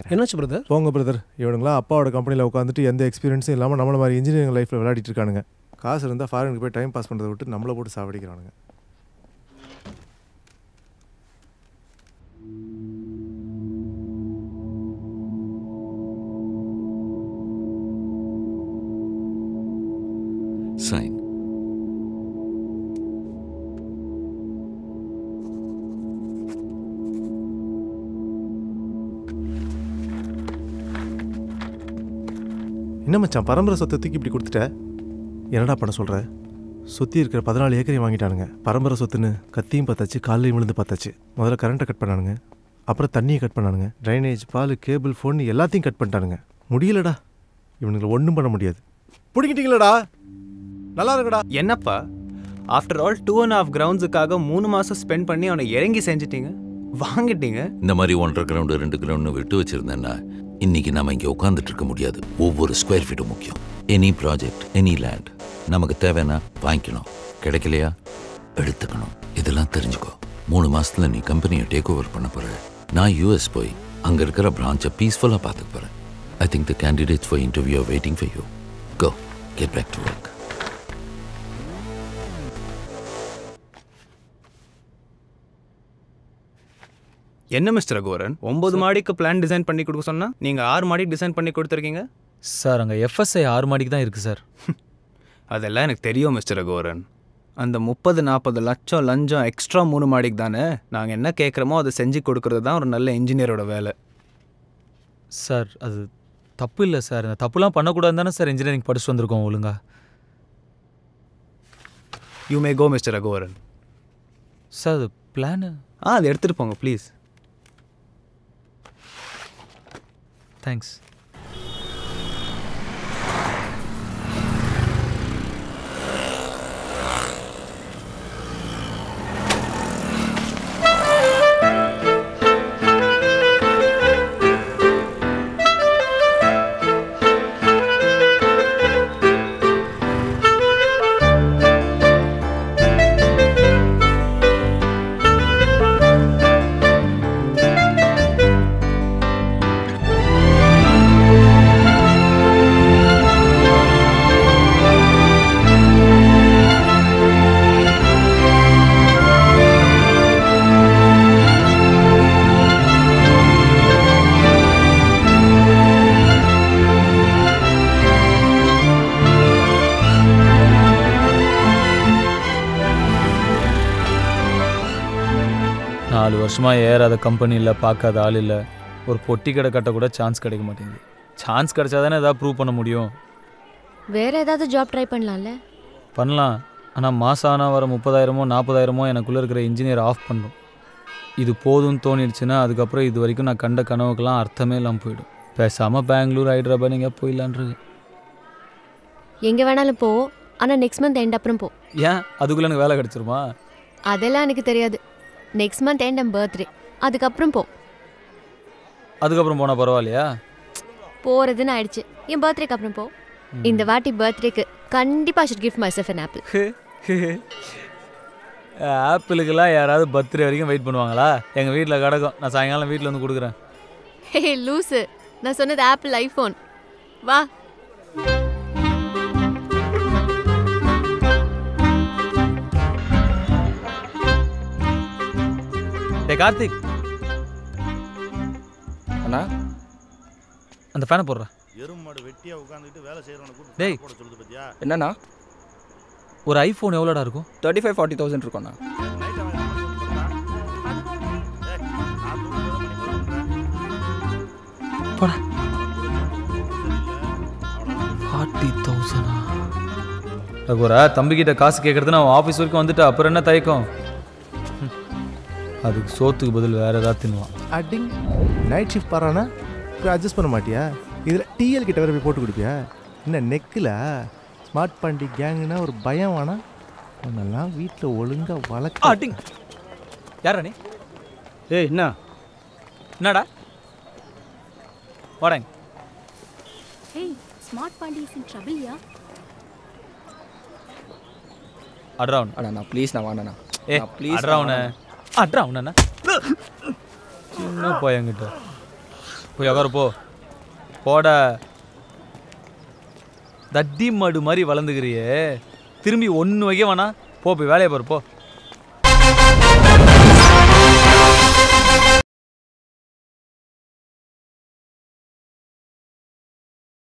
என்னாச்சு பிரதர் போங்க பிரதர் இவனுங்களாம் அப்பாவோட கம்பெனியில் உட்காந்துட்டு எந்த எக்ஸ்பீரியன்ஸும் இல்லாமல் நம்மள மாதிரி இன்ஜினியரிங் லைஃப்பில் விளையாடிட்டு இருக்கானுங்க காசு இருந்தால் ஃபாரினுக்கு போய் டைம் பாஸ் பண்ணுறதை விட்டு நம்மளை போட்டு சாவடிக்கிறானுங்க சைன் என்ன மச்சான் பரம்பரை சொத்தை தூக்கி இப்படி கொடுத்துட்ட என்னடா பண்ண சொல்கிற சுற்றி இருக்கிற பதினாலு ஏக்கரையும் வாங்கிட்டானுங்க பரம்பரை சொத்துன்னு கத்தியும் பார்த்தாச்சு காலையும் விழுந்து பார்த்தாச்சு முதல்ல கரண்ட்டை கட் பண்ணானுங்க அப்புறம் தண்ணியை கட் பண்ணானுங்க ட்ரைனேஜ் பால் கேபிள் ஃபோன் எல்லாத்தையும் கட் பண்ணிட்டானுங்க முடியலடா இவனுங்களை ஒன்றும் பண்ண முடியாது பிடிக்கிட்டீங்களடா நல்லா இருக்குடா என்னப்பா after all two and half கிரவுண்ட்ஸுக்காக மூணு மாதம் ஸ்பெண்ட் பண்ணி அவனை இறங்கி செஞ்சிட்டீங்க வாங்கிட்டீங்க இந்த மாதிரி ஒன்றரை கிரவுண்டு ரெண்டு கிரவுண்டு விட்டு வச்சிருந்தேன்னா இன்னைக்கு நாம இங்கே உட்காந்துட்டு இருக்க முடியாது ஒவ்வொரு ஸ்கொயர் ஃபீட்டும் முக்கியம் எனி ப்ராஜெக்ட் எனி லேண்ட் நமக்கு தேவைன்னா வாங்கிக்கணும் கிடைக்கலையா எடுத்துக்கணும் இதெல்லாம் தெரிஞ்சுக்கோ மூணு மாசத்துல நீ கம்பெனியை டேக் ஓவர் பண்ண போற நான் யூஎஸ் போய் அங்க இருக்கிற பிரான்ச்சை பீஸ்ஃபுல்லாக பார்த்துக்க போறேன் I think the candidates for interview are waiting for you go get back to work என்ன மிஸ்டர் ரகுவரன் ஒன்பது மாடிக்கு பிளான் டிசைன் பண்ணி கொடுக்க சொன்னா நீங்க ஆறு மாடிக்கு டிசைன் பண்ணி கொடுத்துருக்கீங்க சார் அங்கே எஃப்எஸ்ஐ ஆறு மாடிக்கு தான் இருக்குது சார் அதெல்லாம் எனக்கு தெரியும் மிஸ்டர் ரகுவரன் அந்த முப்பது நாற்பது லட்சம் லஞ்சம் எக்ஸ்ட்ரா மூணு மாடிக்கு தானே நாங்கள் என்ன கேட்குறோமோ அதை செஞ்சு கொடுக்கறது தான் ஒரு நல்ல இன்ஜினியரோட வேலை சார் அது தப்பு இல்லை சார் இந்த தப்புலாம் பண்ணக்கூடாது தானே சார் இன்ஜினியரிங் படிச்சுட்டு வந்திருக்கோம் ஒழுங்கா you may go mister Raghuvaran sir அது பிளானு ஆ அதை எடுத்துகிட்டு போங்க ப்ளீஸ் தேங்க்ஸ் நாலு வருஷமாக ஏறாத கம்பெனி இல்லை பார்க்காத ஆள் இல்லை ஒரு பொட்டி கடை கட்ட கூட சான்ஸ் கிடைக்க மாட்டேங்குது சான்ஸ் கிடைச்சா தானே ஏதாவது ப்ரூவ் பண்ண முடியும் வேற ஏதாவது ஜாப் ட்ரை பண்ணலாம்ல பண்ணலாம் ஆனால் மாதம் ஆனால் வர முப்பதாயிரமோ நாற்பதாயிரமோ எனக்குள்ளே இருக்கிற இன்ஜினியர் ஆஃப் பண்ணும் இது போதும்னு தோணிடுச்சுன்னா அதுக்கப்புறம் இது வரைக்கும் நான் கண்ட கனவுக்கெல்லாம் அர்த்தமே இல்லாமல் போயிடும் பேசாமல் பெங்களூர் ஹைதராபாத் எங்கேயா போயிடலான்றது எங்க வேணாலும் போ ஆனா நெக்ஸ்ட் மந்த் எண்ட் அப்புறம் போ ஏன் அதுக்குள்ளே எனக்கு வேலை கிடச்சிருமா அதெல்லாம் எனக்கு தெரியாது நெக்ஸ்ட் மந்த் எண்ட் என் பர்த்டே அதுக்கப்புறம் போ அதுக்கப்புறம் போனால் பரவாயில்லையா போறதுன்னு ஆயிடுச்சு என் பர்த்டேக்கு அப்புறம் போ இந்த வாட்டி பர்த்டேக்கு கண்டிப்பா should gift myself an apple ஆப்பிளுக்கெல்லாம் யாராவது பர்த்டே வரைக்கும் வெயிட் பண்ணுவாங்களா எங்கள் வீட்டில் கிடக்கும் நான் சாயங்காலம் வீட்டில் வந்து கொடுக்குறேன் ஹே லூசு நான் சொன்னது ஆப்பிள் ஐஃபோன் வா டே கார்த்திக் அண்ணா அந்த ஃபேனை போடுறா எருமாடு வெட்டியா உட்காந்துட்டு வேலை செய்யறவனுக்கு டேய். போட சொல்லுது பத்தியா என்னண்ணா ஒரு ஐஃபோன் எவ்வளோடா இருக்கும் தேர்ட்டி ஃபைவ் ஃபார்ட்டி தௌசண்ட் இருக்கும்ண்ணா நைட் அவன் என்ன பண்ணி கொடுத்தான்? ஏய், நான் தூங்கும்போது மணி போட்டுக்கிறேன். போடா அவ்வளவுதான். ஃபார்ட்டி தௌசண்டா ரகுரா தம்பிக்கிட்ட காசு கேட்கறது நான் ஆஃபீஸ் வரைக்கும் வந்துட்டு அப்புறம் என்ன தயக்கம் ம். அதுக்கு சோத்துக்கு பதில் வேற ஏதாவது தின்னுவான் அட்டிங் நைட் ஷிஃப்ட் பாறானா போய் அட்ஜஸ்ட் பண்ண மாட்டியா இதில் டிஎல் கிட்ட வேற போய் போட்டு கொடுப்பியா என்ன நெக்கில் ஸ்மார்ட் பாண்டி கேங்குனா ஒரு பயம் வேணா உன்னெல்லாம் வீட்டில் ஒழுங்காக வளர்க்க அட்டிங் யாரா நீ ஏய் என்ன என்னடா வாடங்க Hey, Smart Pandi is in trouble, yeah? அட்ரா அவனு அண்ணா நான் ப்ளீஸ் நான் வாண்ணண்ணா ஏ நான் please அட்ரா நான் அவனை வாண்ணா. அட்ரா அவனா சின்ன பையன்கிட்ட போய் உக்கார போ போட தட்டி மாடு மாதிரி வளர்ந்துக்கிறியே திரும்பி ஒன்று வைக்க வேணாம் போ போய் வேலையை பாரு போ